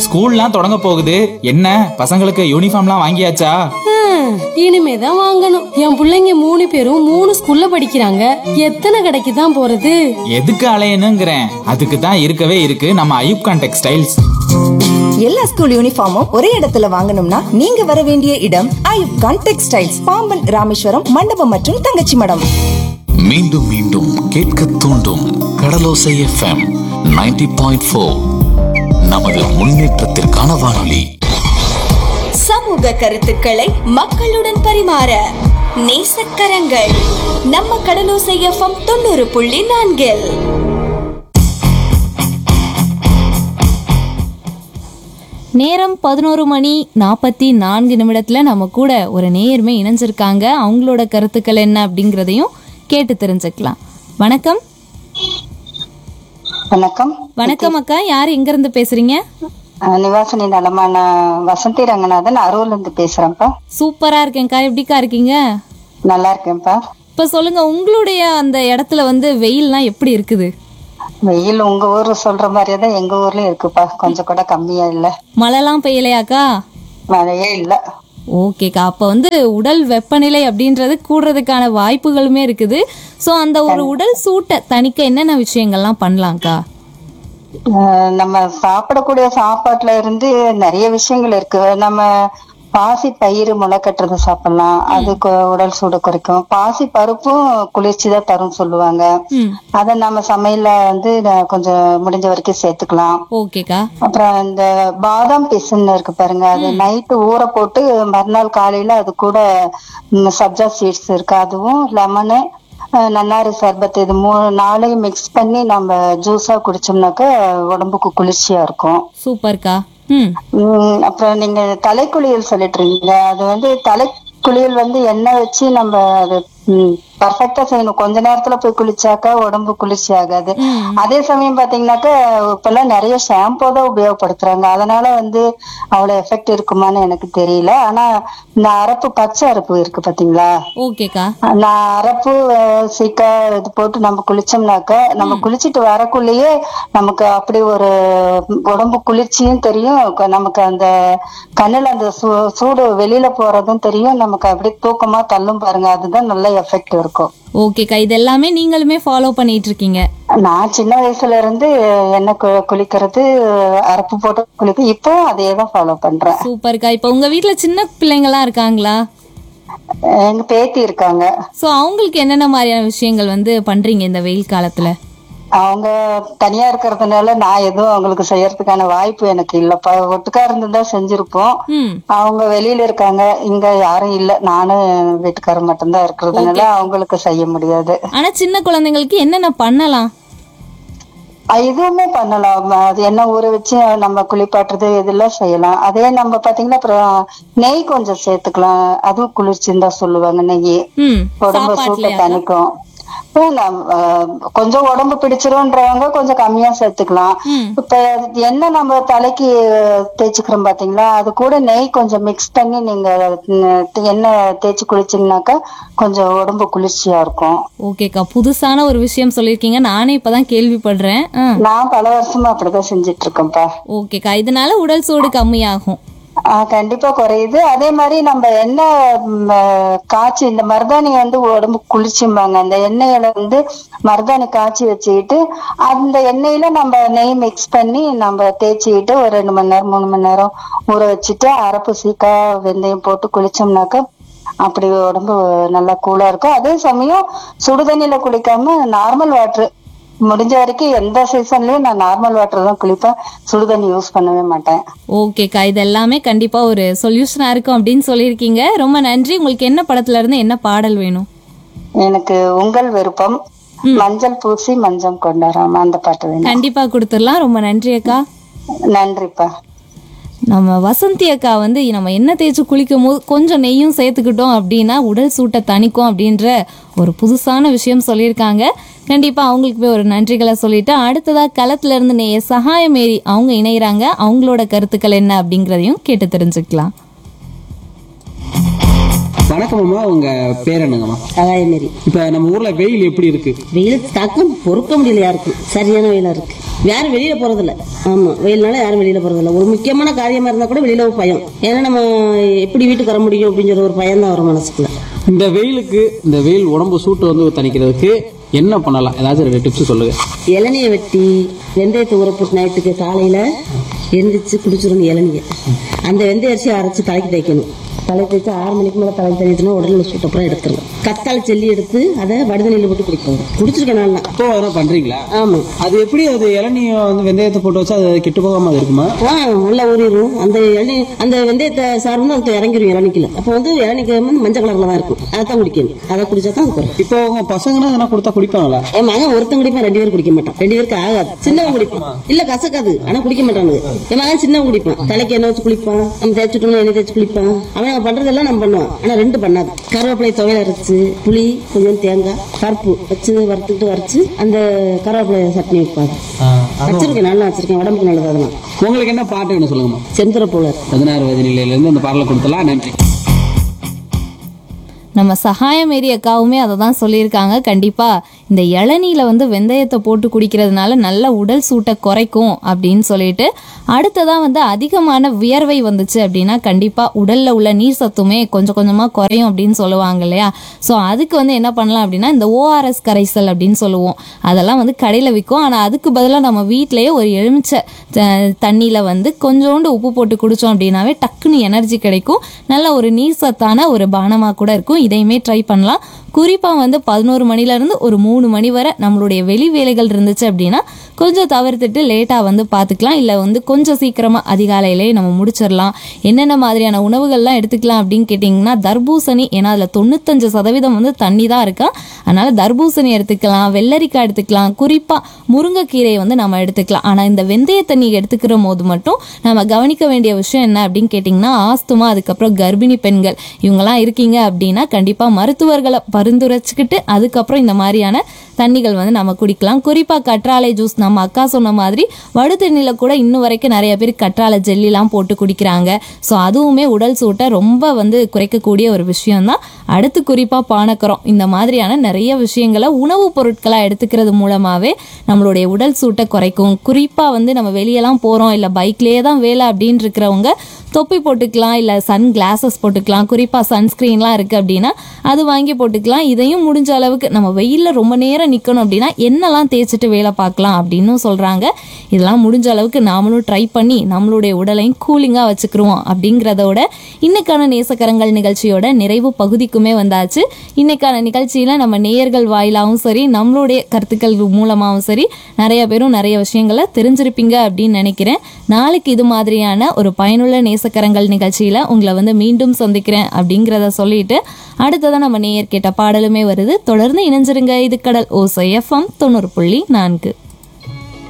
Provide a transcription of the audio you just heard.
ஸ்கூல்லாம் தொடங்க போகுது என்ன பசங்களுக்கு யூனிஃபார்ம்லாம் வாங்கியாச்சா ஹம், இனிமேதான் வாங்கணும் என் புள்ளைங்க மூணு பேரும் மூணு ஸ்கூல்ல படிக்கிறாங்க எத்தனை கடைக்கு தான் போறது எதுக்கு அலையணுங்கிறேன் அதுக்கு தான் இருக்கவே இருக்கு நம்ம ஐயூப்கான் டெக்ஸ்டைல்ஸ் எல்லா ஸ்கூல் யூனிஃபார்மும் ஒரே இடத்துல வாங்கணும்னா நீங்க வர வேண்டிய இடம் ஐயூப் கான் டெக்ஸ்டைல்ஸ் பாம்பன் ராமேஸ்வரம் மண்டபம் மற்றும் தங்கச்சி மடம் மீண்டும் மீண்டும் கேட்க தூண்டும் கடலோசை எஃப்எம் 90.4 பாயிண்ட் ஃபோர் நமது முன்னேற்றத்திற்கான வானொலி சமூக கருத்துக்களை மக்களுடன் பரிமாற நேசக்கரங்கள் நம்ம கடலோசை எஃப்எம் தொண்ணூறு புள்ளி நான்கில் நேரம் பதினோரு மணி நாற்பத்தி நான்கு நிமிடத்துல நம்ம கூட ஒரு நேயர்மை இணைஞ்சிருக்காங்க அவங்களோட கருத்துக்கள் என்ன அப்படிங்கிறதையும் கேட்டு தெரிஞ்சுக்கலாம் வணக்கம் வணக்கம் வணக்கம் அக்கா யார் எங்க இருந்து பேசுறீங்க அஹ் நிவாசினி நலமான வசந்தி ரங்கநாதன் அரூர்ல இருந்து பேசுறேன்ப்பா சூப்பரா இருக்கேன்க்கா எப்படிக்கா இருக்கீங்க நல்லா இருக்கேன்ப்பா இப்ப சொல்லுங்க உங்களுடைய அந்த இடத்துல வந்து வெயில்லாம் எப்படி இருக்குது வெயில் உங்க ஊர் சொல்ற மாதிரியே தான் எங்க ஊர்லயும் இருக்குப்பா கொஞ்சம் கூட கம்மியா இல்ல மழைலாம் பெய்யலையாக்கா மழையே இல்ல ஓகேக்கா அப்போ வந்து உடல் வெப்பநிலை அப்படின்றது கூடுறதுக்கான வாய்ப்புகளுமே இருக்குது ஸோ அந்த ஒரு உடல் சூட்டை தணிக்க என்னென்ன விஷயங்கள்லாம் பண்ணலாம்க்கா அஹ் நம்ம சாப்பிடக்கூடிய சாப்பாட்டுல இருந்து நிறைய விஷயங்கள் இருக்கு நம்ம பாசி பயிறு முளைக்கட்டுறது சாப்பிடலாம் அது கு- உடல் சூடு குறைக்கும் பாசி பருப்பும் குளிர்ச்சி தான் தரும் சொல்லுவாங்க ம் அதை நம்ம சமையல்ல வந்து நான் கொஞ்சம் முடிஞ்ச வரைக்கும் சேர்த்துக்கலாம் ஓகேக்கா அப்புறம் இந்த பாதாம் பிசுன்னு இருக்கு பாருங்க அது நைட்டு ஊற போட்டு மறுநாள் காலையில அது கூட ம், சப்ஜா சீட்ஸ் இருக்கு அதுவும் லெமனு நன்னாரி சர்பத் இது மூணு நாளையும் மிக்ஸ் பண்ணி நம்ம ஜூஸா குடிச்சோம்னாக்க உடம்புக்கு குளிர்ச்சியா இருக்கும் சூப்பர்க்கா ம் உம் அப்புறம் நீங்க தலைக்குளியல் சொல்லிட்டு இருக்கீங்க அது வந்து தலைக்குளியல் வந்து எண்ணெய் வச்சு நம்ம அது பர்ஃபெக்டா செய்யணும் கொஞ்ச நேரத்துல போய் குளிச்சாக்கா உடம்பு குளிர்ச்சி ஆகாது அதே சமயம் பாத்தீங்கன்னாக்கா இப்பெல்லாம் நிறைய ஷாம்பு தான் உபயோகப்படுத்துறாங்க அதனால வந்து அவ்வளவு எஃபெக்ட் இருக்குமான்னு எனக்கு தெரியல ஆனா இந்த அரப்பு பச்சை அரப்பு இருக்கு பாத்தீங்களா ஓகேக்கா நான் அரப்பு அஹ், சீக்கா இது போட்டு நம்ம குளிச்சோம்னாக்கா நம்ம குளிச்சிட்டு வரக்குள்ளேயே நமக்கு அப்படி ஒரு உடம்பு குளிர்ச்சியும் தெரியும் க- நமக்கு அந்த கண்ணுல அந்த சூ- சூடு வெளியில போறதும் தெரியும் நமக்கு அப்படியே தூக்கமா தள்ளும் பாருங்க அதுதான் நல்ல எஃபெக்ட் இருக்கும் ஓகேக்கா இது எல்லாமே நீங்களுமே ஃபாலோ பண்ணிட்டு இருக்கீங்க நான் சின்ன வயசுல இருந்து எண்ணெய் கு- குளிக்கிறது அரப்பு போட்டு குளிக்க இப்போ அதே தான் ஃபாலோ பண்றேன் சூப்பர்க்கா இப்போ உங்க வீட்ல சின்ன பிள்ளைங்கலாம் இருக்காங்களா எங்க பேத்தி இருக்காங்க ஸோ அவங்களுக்கு என்னென்ன மாதிரியான விஷயங்கள் வந்து பண்றீங்க இந்த வெயில் காலத்துல அவங்க தனியா இருக்கிறதுனால நான் எதுவும் அவங்களுக்கு செய்யறதுக்கான வாய்ப்பு எனக்கு இல்லப்பா ஒட்டுக்கா இருந்திருந்தா செஞ்சிருப்போம் ம் அவங்க வெளியில இருக்காங்க இங்க யாரும் இல்ல நானும் என் வீட்டுக்காரர் மட்டும்தான் இருக்கிறதுனால அவங்களுக்கு செய்ய முடியாது ஆனா சின்ன குழந்தைங்களுக்கு என்னென்ன பண்ணலாம் அஹ் இதுவுமே பண்ணலாம் அது என்ன ஊற வச்சு நம்ம குளிப்பாட்டுறது இதெல்லாம் செய்யலாம் அதே நம்ம பாத்தீங்கன்னா அப்புறம் நெய் கொஞ்சம் சேர்த்துக்கலாம் அதுவும் குளிர்ச்சின்னு தான் சொல்லுவாங்க நெய் ம் உடம்பு சூட்டை சாப்பாட்டுலயா தணிக்கும் இப்போ நம்ம, அஹ், கொஞ்சம் உடம்பு பிடிச்சிரும்ன்றவங்க கொஞ்சம் கம்மியா சேர்த்துக்கலாம் ம். இப்ப என்ன நம்ம தலைக்கு தேய்ச்சிக்கிறோம் பாத்தீங்களா அது கூட நெய் கொஞ்சம் மிக்ஸ் பண்ணி நீங்க உம், எண்ணெய் தேய்ச்சி குளிச்சீங்கன்னாக்கா கொஞ்சம் உடம்பு குளிர்ச்சியா இருக்கும் ஓகேக்கா புதுசான ஒரு விஷயம் சொல்லியிருக்கீங்க நானே இப்பதான் கேள்விப்படுறேன் ஆ நான் பல வருஷமா அப்படிதான் செஞ்சிட்டு இருக்கேன்ப்பா ஓகேக்கா இதனால உடல் சூடு கம்மியாகும் ஆஹ் கண்டிப்பா குறையுது அதே மாதிரி நம்ம எண்ணெய் ம், அஹ், காய்ச்சி இந்த மருதாணி வந்து உடம்பு குளிர்ச்சிம்பாங்க அந்த எண்ணெயில வந்து மருதாணி காய்ச்சி வச்சுக்கிட்டு அந்த எண்ணெயில நம்ம நெய் மிக்ஸ் பண்ணி நம்ம தேய்ச்சிக்கிட்டு ஒரு ரெண்டு மணி நேரம் மூணு மணி நேரம் ஊற வச்சுட்டு அரப்பு சீக்கா வெந்தயம் போட்டு குளிச்சோம்னாக்கா அப்படி உடம்பு நல்லா கூலா இருக்கும் அதே சமயம் சுடுதண்ணில குளிக்காம நார்மல் வாட்டர் முடிஞ்ச வரைக்கும் எந்த சீசன்லயும் நான் நார்மல் வாட்டர் தான் குளிப்பேன் சுடுதண்ணி யூஸ் பண்ணவே மாட்டேன் ஓகேக்கா இது எல்லாமே கண்டிப்பா ஒரு சொல்யூஷனா இருக்கும் அப்படின்னு சொல்லியிருக்கீங்க ரொம்ப நன்றி உங்களுக்கு என்ன படத்துல இருந்து என்ன பாடல் வேணும் எனக்கு உங்கள் விருப்பம் மஞ்சள் பூசி மஞ்சம் கொண்டாராம அந்த பாட்டு வேணும் கண்டிப்பா கொடுத்துடலாம் ரொம்ப நன்றி அக்கா நன்றிப்பா நம்ம வசந்தி அக்கா வந்து நம்ம எண்ணெய் தேய்ச்சி குளிக்கும் போது கொஞ்சம் நெய்யும் சேர்த்துக்கிட்டோம் அப்படின்னா உடல் சூட்டை தணிக்கும் அப்படின்ற ஒரு புதுசான விஷயம் சொல்லியிருக்காங்க கண்டிப்பா அவங்களுக்கு போய் ஒரு நன்றிகளை சொல்லிட்டு அடுத்ததா களத்துல இருந்து நேய சகாயமேரி அவங்க இணையறாங்க அவங்களோட கருத்துக்கள் என்ன அப்படிங்கறதையும் கேட்டு தெரிஞ்சுக்கலாம் வணக்கம் அம்மா உங்க பேர் என்னங்கம்மா சகாயமாரி இப்ப நம்ம ஊர்ல வெயில் எப்படி இருக்கு வெயில் தாக்கம் பொறுக்க முடியலையா இருக்கு சரியான வெயிலா இருக்கு யாரும் வெளியில போறதில்ல ஆமா வெயில்னால யாரும் வெளியில போறதில்ல ஒரு முக்கியமான காரியமா இருந்தா கூட வெளியில ஒரு பயம் ஏன்னா நம்ம எப்படி வீட்டுக்கு வர முடியும் அப்படிங்கிற ஒரு பயம் தான் வரும் மனசுக்குள்ள இந்த வெயிலுக்கு இந்த வெயில் உடம்பு சூட்டு வந்து தணிக்கிறதுக்கு என்ன பண்ணலாம் ஏதாச்சும் ரெண்டு டிப்ஸ் சொல்லுங்க இளநியை வெட்டி வெந்தயத்தை ஊறப்போட்டு நைட்டுக்கு காலையில எந்திரிச்சு குடிச்சிடணும் இளநிய அந்த வெந்தய அரிசி அரைச்சு தலைக்கு தேய்க்கணும் தலை தேய்ச்சி ஆறு மணிக்கு மேலே தலை தேய்ச்சினா உடல்ல சூட்டப்புறம் எடுத்துருவோம் கத்தாழை செல்லி எடுத்து அதை வடுதண்ணியில் போட்டு குடிப்போம் குடிச்சிருக்கேன் நான் இப்போ அதெல்லாம் பண்றீங்களா ஆமா அது எப்படி அது இளநீ வந்து வெந்தயத்தை போட்டு வச்சா அது கெட்டு போகாம அது இருக்குமா ஆ நல்லா ஊறிடும் அந்த இளநீ அந்த வெந்தயத்தை சார்ந்து அது இறங்கிரும் இளநிக்கல அப்போ வந்து இளநிக்கு வந்து மஞ்சள் கலர்ல தான் இருக்கும் அதை தான் குடிக்கணும் அதை குடிச்சா தான் அது குறையும் இப்போ உங்க பசங்கன்னா அதெல்லாம் கொடுத்தா குடிப்பாங்களா என் மகன் ஒருத்தன் குடிப்பான் ரெண்டு பேரும் குடிக்க மாட்டான் ரெண்டு பேருக்கு ஆகாது சின்னவன் குடிப்பான் இல்ல கசக்காது ஆனா குடிக்க மாட்டானுங்க என் மகன் சின்னவன் குடிப்பான் தலைக்கு எண்ணெய் வச்சு குளிப்பான் நம்ம தேய்ச்சிட்டோம்னா எண்ணெய் தேய்ச்சி குளிப்பான் அவன் பண்றதெல்லாம் நம்ம பண்ணுவான் ஆனா ரெண்டு பண்ணாது கருவேப்பிலை துவையல் அரைச்சு புளி கொஞ்சம் தேங்காய் பருப்பு வச்சு வறுத்துட்டு வரைச்சு அந்த கருவேப்பிலை சட்னி வைப்பாங்க வச்சிருக்கேன் நல்லா வச்சிருக்கேன் உடம்புக்கு நல்லது அதெல்லாம் உங்களுக்கு என்ன பாட்டு வேணும் சொல்லுங்கம்மா செந்தர போலர் பதினாறு வயது நிலையில இருந்து அந்த பாடலை கொடுத்தலாம் நன்றி நம்ம சகாயம் ஏரி அக்காவுமே அதை தான் சொல்லியிருக்காங்க கண்டிப்பாக இந்த இளநீல வந்து வெந்தயத்தை போட்டு குடிக்கிறதுனால நல்ல உடல் சூட்டை குறைக்கும் அப்படின்னு சொல்லிட்டு அடுத்ததாக வந்து அதிகமான வியர்வை வந்துச்சு அப்படின்னா கண்டிப்பாக உடலில் உள்ள நீர் சத்துமே கொஞ்சம் கொஞ்சமாக குறையும் அப்படின்னு சொல்லுவாங்க இல்லையா ஸோ அதுக்கு வந்து என்ன பண்ணலாம் அப்படின்னா இந்த ஓஆர்எஸ் கரைசல் அப்படின்னு சொல்லுவோம் அதெல்லாம் வந்து கடையில் விற்கும் ஆனால் அதுக்கு பதிலாக நம்ம வீட்டிலேயே ஒரு எலுமிச்சை தண்ணியில் வந்து கொஞ்சோண்டு உப்பு போட்டு குடித்தோம் அப்படின்னாவே டக்குன்னு எனர்ஜி கிடைக்கும் நல்ல ஒரு நீர் சத்தான ஒரு பானமாக கூட இருக்கும் இதையுமே ட்ரை பண்ணலாம் குறிப்பாக வந்து பதினோரு மணிலேருந்து ஒரு மூணு மணி வரை நம்மளுடைய வெளி வேலைகள் இருந்துச்சு அப்படின்னா கொஞ்சம் தவிர்த்துட்டு லேட்டாக வந்து பார்த்துக்கலாம் இல்லை வந்து கொஞ்சம் சீக்கிரமாக அதிகாலையிலே நம்ம முடிச்சிடலாம் என்னென்ன மாதிரியான உணவுகள்லாம் எடுத்துக்கலாம் அப்படின்னு கேட்டிங்கன்னா தர்பூசணி ஏன்னா அதில் தொண்ணூத்தஞ்சு சதவீதம் வந்து தண்ணி தான் இருக்கா அதனால் தர்பூசணி எடுத்துக்கலாம் வெள்ளரிக்காய் எடுத்துக்கலாம் குறிப்பாக முருங்கைக்கீரையை வந்து நம்ம எடுத்துக்கலாம் ஆனால் இந்த வெந்தய தண்ணி எடுத்துக்கிற போது மட்டும் நம்ம கவனிக்க வேண்டிய விஷயம் என்ன அப்படின்னு கேட்டிங்கன்னா ஆஸ்துமா அதுக்கப்புறம் கர்ப்பிணி பெண்கள் இவங்கெல்லாம் இருக்கீங்க அப்படின்னா கண்டிப்பாக மருத்துவர்களை பரிந்துரைச்சிக்கிட்டு அதுக்கப்புறம் இந்த மாதிரியான தண்ணிகள் வந்து நம்ம குடிக்கலாம் குறிப்பாக கற்றாழை ஜூஸ் நம்ம அக்கா சொன்ன மாதிரி வடு தண்ணியில் கூட இன்னும் வரைக்கும் நிறைய பேர் கற்றாழை ஜெல்லிலாம் போட்டு குடிக்கிறாங்க ஸோ அதுவுமே உடல் சூட்டை ரொம்ப வந்து குறைக்கக்கூடிய ஒரு விஷயம்தான் அடுத்து குறிப்பாக பானக்கரம் இந்த மாதிரியான நிறைய விஷயங்களை உணவுப் பொருட்களாக எடுத்துக்கிறது மூலமாகவே நம்மளுடைய உடல் சூட்டை குறைக்கும் குறிப்பாக வந்து நம்ம வெளியெல்லாம் போகிறோம் இல்லை பைக்லேயே தான் வேலை அப்படின்னு இருக்கிறவங்க தொப்பி போட்டுக்கலாம் இல்லை சன் கிளாஸஸ் போட்டுக்கலாம் குறிப்பாக சன்ஸ்க்ரீன்லாம் இருக்குது அப்படின்னா அது வாங்கி போட்டுக்கலாம் இதையும் முடிஞ்ச அளவுக்கு நம்ம வெயிலில் ரொம்ப நேரம் நிற்கணும் அப்படின்னா என்னெல்லாம் தேய்ச்சிட்டு வேலை பார்க்கலாம் அப்படின்னும் சொல்கிறாங்க இதெல்லாம் முடிஞ்ச அளவுக்கு நாமளும் ட்ரை பண்ணி நம்மளுடைய உடலையும் கூலிங்காக வச்சுக்கிறோம் அப்படிங்கிறதோட இன்னைக்கான நேசக்கரங்கள் நிகழ்ச்சியோட நிறைவு பகுதிக்குமே வந்தாச்சு இன்னைக்கான நிகழ்ச்சியில் நம்ம நேயர்கள் வாயிலாகவும் சரி நம்மளுடைய கருத்துக்கள் மூலமாகவும் சரி நிறைய பேரும் நிறைய விஷயங்களை தெரிஞ்சிருப்பீங்க அப்படின்னு நினைக்கிறேன் நாளைக்கு இது மாதிரியான ஒரு பயனுள்ள நேசக்கரங்கள் நிகழ்ச்சியில் உங்களை வந்து மீண்டும் சந்திக்கிறேன் அப்படிங்கிறத சொல்லிட்டு அடுத்ததான் நம்ம நேயர் கேட்ட பாடலுமே வருது தொடர்ந்து இணைஞ்சிருங்க இது கடல் ஓசை எஃப்எம் தொண்ணூறு புள்ளி நான்கு